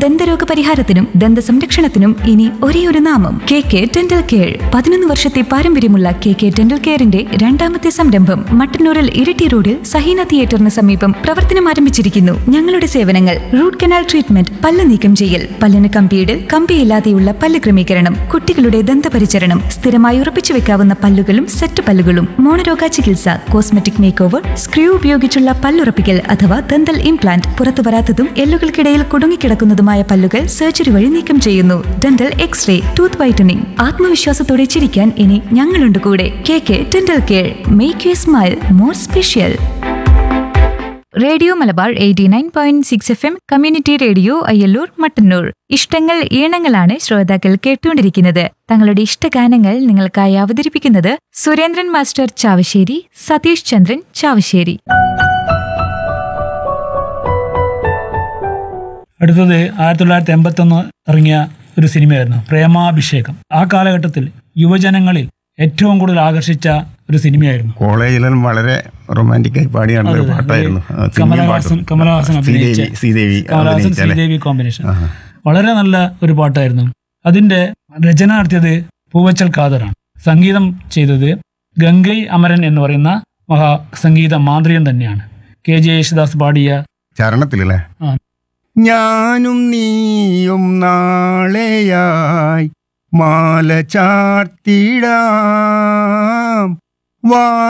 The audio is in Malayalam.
ദന്തരോഗ പരിഹാരത്തിനും ദന്ത സംരക്ഷണത്തിനും ഇനി ഒരേ ഒരു നാമം കെ കെ ഡെന്റൽ കെയർ പതിനൊന്ന് വർഷത്തെ പാരമ്പര്യമുള്ള കെ കെ ഡെന്റൽ കെയറിന്റെ രണ്ടാമത്തെ സംരംഭം മട്ടന്നൂരിൽ ഇരിട്ടി റോഡിൽ സഹീന തിയേറ്ററിന് സമീപം പ്രവർത്തനം ആരംഭിച്ചിരിക്കുന്നു ഞങ്ങളുടെ സേവനങ്ങൾ റൂട്ട് കനാൽ ട്രീറ്റ്മെന്റ് പല്ല് നീക്കം ചെയ്യൽ പല്ലിന് കമ്പിയിടൽ കമ്പിയില്ലാതെയുള്ള പല്ല് ക്രമീകരണം കുട്ടികളുടെ ദന്തപരിചരണം സ്ഥിരമായി ഉറപ്പിച്ചു വെക്കാവുന്ന പല്ലുകളും സെറ്റ് പല്ലുകളും മോണരോഗ ചികിത്സ കോസ്മെറ്റിക് മേക്ക് ഓവർ സ്ക്രൂ ഉപയോഗിച്ചുള്ള പല്ലുറപ്പിക്കൽ അഥവാ ദന്തൽ ഇംപ്ലാന്റ് പുറത്തു വരാത്തതും എല്ലുകൾക്കിടയിൽ കുടുങ്ങിക്കിടക്കുന്നതുമായ പല്ലുകൾ സർജറി വഴി നീക്കം ചെയ്യുന്നു ഡെന്റൽ എക്സ്റേ ടൂത്ത് വൈറ്റനിങ് ആത്മവിശ്വാസത്തോടെ ചിരിക്കാൻ ഇനി ഞങ്ങളുണ്ട് കൂടെ K K dental care make you smile more special radio Malabar eighty nine point six F M community radio Ayyallur Mattannur ഇഷ്ടങ്ങൾ ഈണങ്ങളാണ് ശ്രോതാക്കൾ കേട്ടുകൊണ്ടിരിക്കുന്നത് തങ്ങളുടെ ഇഷ്ടഗാനങ്ങൾ നിങ്ങൾക്കായി അവതരിപ്പിക്കുന്നത് സുരേന്ദ്രൻ മാസ്റ്റർ ചാവശ്ശേരി സതീഷ് ചന്ദ്രൻ ചാവശ്ശേരി അടുത്തത് ആയിരത്തി തൊള്ളായിരത്തി എൺപത്തൊന്ന് ഇറങ്ങിയ ഒരു സിനിമയായിരുന്നു പ്രേമാഭിഷേകം ആ കാലഘട്ടത്തിൽ യുവജനങ്ങളിൽ ഏറ്റവും കൂടുതൽ ആകർഷിച്ച ഒരു സിനിമയായിരുന്നു കോളേജിലും വളരെ റൊമാൻറ്റിക് ആയി പാടി നടന്ന ഒരു അതെ, പാട്ടായിരുന്നു ഈ ആ, സിനിമയും കമലഹാസൻ പാട്ടും. കമലഹാസൻ അഭിനയിച്ച ശ്രീദേവി ശ്രീദേവി കമലഹാസൻ അഭിനയിച്ച അല്ലേ? ശ്രീദേവി കോമ്പിനേഷൻ ആഹാ. വളരെ നല്ല ഒരു പാട്ടായിരുന്നു അതിന്റെ രചന നടത്തിയത് പൂവച്ചൽ ഖാദറാണ് സംഗീതം ചെയ്തത് ഗംഗൈ അമരൻ എന്ന് പറയുന്ന മഹാ സംഗീത മാന്ത്രികൻ തന്നെയാണ് കെ ജെ യേശുദാസ് പാടിയ ചരണത്തിലല്ലേ ആ. ഞാനും നീയും നാളെയായി മാല ചാർത്തിടാം വാ